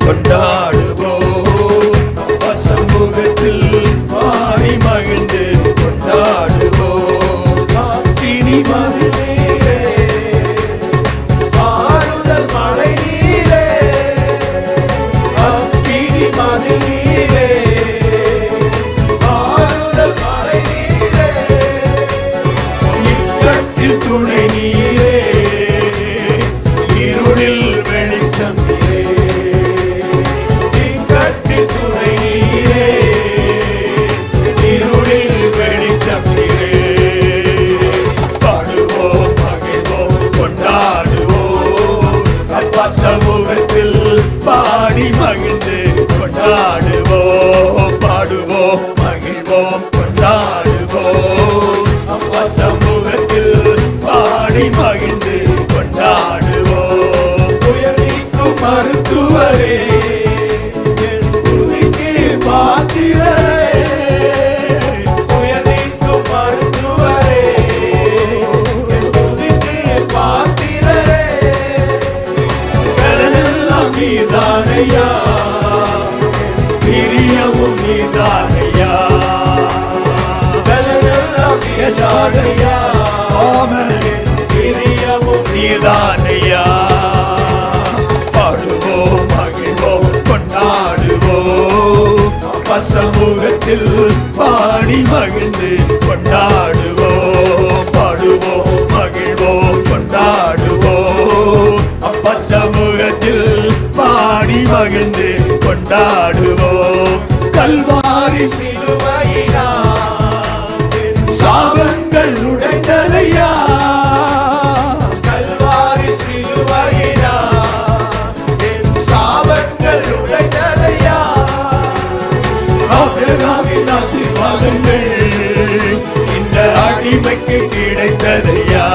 கொண்டாடுவோம் அப்பா சமூகத்தில் பாடி மகிழ்ந்து கொண்டாடுவோம் காத்தினி மதிலே ஆறுதல் மழை நீரே அக்கினி மதிலே ஆறுதல் மழை நீரே இக்கட்டில் துணை நீரே இருளில் வெளிச்சம் நீரே இக்கட்டில் துணை நீரே இருளில் வெளிச்சம் நீரே பாடுவோம் மகிழ்வோம் கொண்டாடுவோம் அப்பா சமூகத்தில் பாடி மகிழ்ந்து கொண்டாடுவோம் பாடுவோம் மகிழ்வோம் கொண்டாடுவோம் அப்பா சமூகத்தில் பாடி மகிழ்ந்து கொண்டாடுவோம் உயர் நீக்கும் மருத்துவரே என் துதிக்கு பாத்திரரே உயர் நீக்கும் மருத்துவரே என் துதிக்கு பாத்திரரே கடலெல்லாம் நீதானையா பிரியமும் நீதானையா கடலெல்லாம் நீதானையா ஆமென் பிரியமும் நீதானையா பாடுவோம் மகிழ்வோம் கொண்டாடுவோம் அப்பா சமூகத்தில் பாடி மகிழ்ந்து கொண்டாடுவோம் பாடுவோம் மகிழ்வோம் கொண்டாடுவோம் அப்பா சமூகத்தில் பாடி மகிழ்ந்து கொண்டாடுவோம் கல்வாரி சிலுவையினால் சாபங்கள் உடைந்ததையா கல்வாரி சிலுவையினால் என் சாபங்கள் உடைந்ததையா ஆபிரகாமின் ஆசீர்வாதங்கள் இந்த அடிமைக்கு கிடைத்ததையா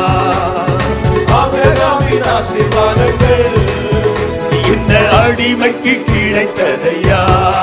ஆபிரகாமின் ஆசீர்வாதங்கள் இந்த அடிமைக்கு கிடைத்ததையா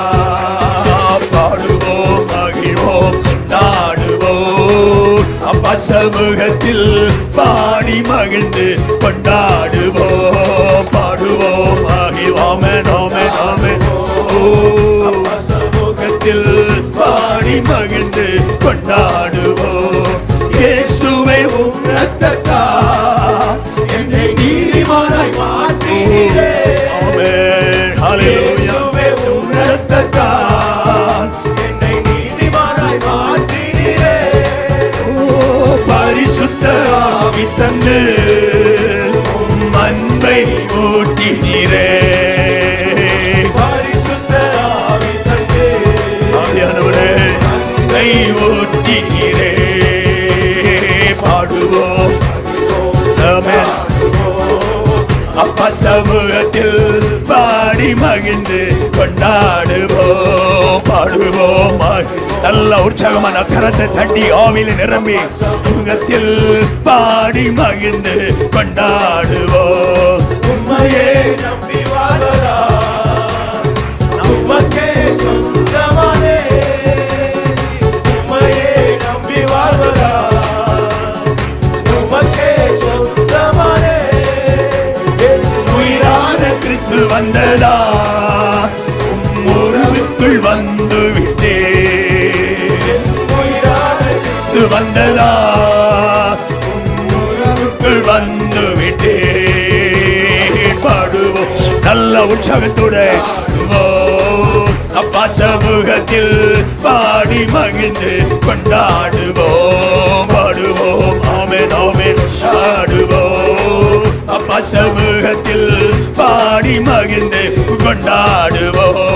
பாடுவோம் மகிழ்வோம் கொண்டாடுவோம் அப்பா சமூகத்தில் பாடி மகிழ்ந்து கொண்டாடுவோம் பாடுவோம் மகிழ்வோமே நோமே நோமே ஓ சமூகத்தில் பாடி மகிழ்ந்து கொண்டாடுவோம் இயேசுவை உன்னத்தக்கா என்னை நீதிமானாய் மாற்றீரே ஆமென் ஹalleluya உன்னத்தக்கா என்னை நீதிமானாய் மாற்றீரே ஓ பரிசுத்த ஆவி தந்து உம் அன்பை ஊட்டினீரே பரிசுத்த ஆவி தந்து ஆவியானவரே அன்பை ஊட்டினீரே பாடுவோம் ஆமென் அப்பா சமூகத்தில் பாடி மகிழ்ந்து கொண்டாடுவோம் பாடுவோம் மகி- நல்ல உற்சாகமான கரத்தை தட்டி ஆவியில் நிரம்பி சமூகத்தில் பாடி மகிழ்ந்து கொண்டாடுவோம் உண்மையே நம்பி வாழ்வதா நமக்கே சொந்தமானே உண்மையே நம்பி வாழ்வதா உமக்கே சொந்தமானே என் உயிரான கிறிஸ்து வந்ததா உம் உறவுக்குள் வந்து விட்டே உயிரான கிறிஸ்து வந்ததா உம் உறவுக்குள் வந்து விட்டே பாடுவோம் நல்ல உற்சாகத்தோட பாடுவோம். அப்பா சமூகத்தில் பாடி மகிழ்ந்து கொண்டாடுவோம் பாடுவோம் ஆமென் ஆமென் பாடுவோம் அப்பா சமூகத்தில் பாடி மகிழ்ந்து கொண்டாடுவோம்